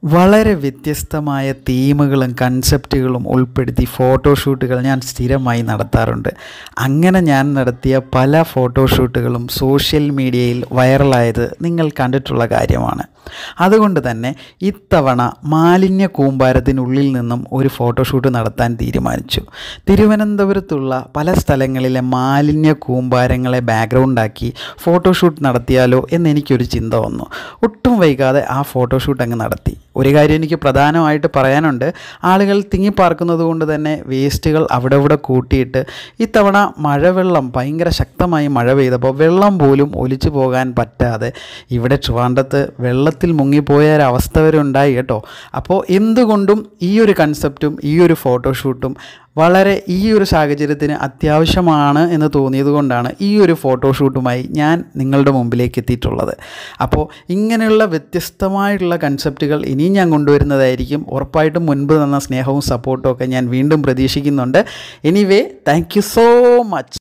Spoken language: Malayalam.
വളരെ വ്യത്യസ്തമായ തീമുകളും കൺസെപ്റ്റുകളും ഉൾപ്പെടുത്തി ഫോട്ടോഷൂട്ടുകൾ ഞാൻ സ്ഥിരമായി നടത്താറുണ്ട് അങ്ങനെ ഞാൻ നടത്തിയ പല ഫോട്ടോഷൂട്ടുകളും സോഷ്യൽ മീഡിയയിൽ വൈറലായത് നിങ്ങൾ കണ്ടിട്ടുള്ള കാര്യമാണ് അതുകൊണ്ട് തന്നെ ഇത്തവണ മാലിന്യ കൂമ്പാരത്തിനുള്ളിൽ നിന്നും ഒരു ഫോട്ടോഷൂട്ട് നടത്താൻ തീരുമാനിച്ചു തിരുവനന്തപുരത്തുള്ള പല സ്ഥലങ്ങളിലെ മാലിന്യ കൂമ്പാരങ്ങളെ ബാക്ക്ഗ്രൗണ്ടാക്കി ഫോട്ടോഷൂട്ട് നടത്തിയാലോ എന്നെനിക്കൊരു ചിന്ത വന്നു ഒട്ടും വൈകാതെ ആ ഫോട്ടോഷൂട്ട് അങ്ങ് നടത്തി ഒരു കാര്യം എനിക്ക് പ്രധാനമായിട്ട് പറയാനുണ്ട് ആളുകൾ തിങ്ങിപ്പാർക്കുന്നത് കൊണ്ട് തന്നെ വേസ്റ്റുകൾ അവിടെ ഇവിടെ കൂട്ടിയിട്ട് ഇത്തവണ മഴവെള്ളം ഭയങ്കര ശക്തമായി മഴ പെയ്തപ്പോൾ വെള്ളം പോലും ഒലിച്ചു പോകാൻ പറ്റാതെ ഇവിടെ ട്രിവാൻഡത്ത് വെള്ളത്തിൽ മുങ്ങിപ്പോയ ഒരവസ്ഥ വരെ ഉണ്ടായി കേട്ടോ അപ്പോൾ എന്തുകൊണ്ടും ഈ ഒരു കൺസെപ്റ്റും ഈ ഒരു ഫോട്ടോഷൂട്ടും വളരെ ഈ ഒരു സാഹചര്യത്തിന് അത്യാവശ്യമാണ് എന്ന് തോന്നിയത് കൊണ്ടാണ് ഈ ഒരു ഫോട്ടോഷൂട്ടുമായി ഞാൻ നിങ്ങളുടെ മുമ്പിലേക്ക് എത്തിയിട്ടുള്ളത് അപ്പോൾ ഇങ്ങനെയുള്ള വ്യത്യസ്തമായിട്ടുള്ള കൺസെപ്റ്റുകൾ ഇനിയും ഞാൻ കൊണ്ടുവരുന്നതായിരിക്കും ഉറപ്പായിട്ടും മുൻപ് തന്ന സ്നേഹവും സപ്പോർട്ടും ഒക്കെ ഞാൻ വീണ്ടും പ്രതീക്ഷിക്കുന്നുണ്ട് anyway thank you so much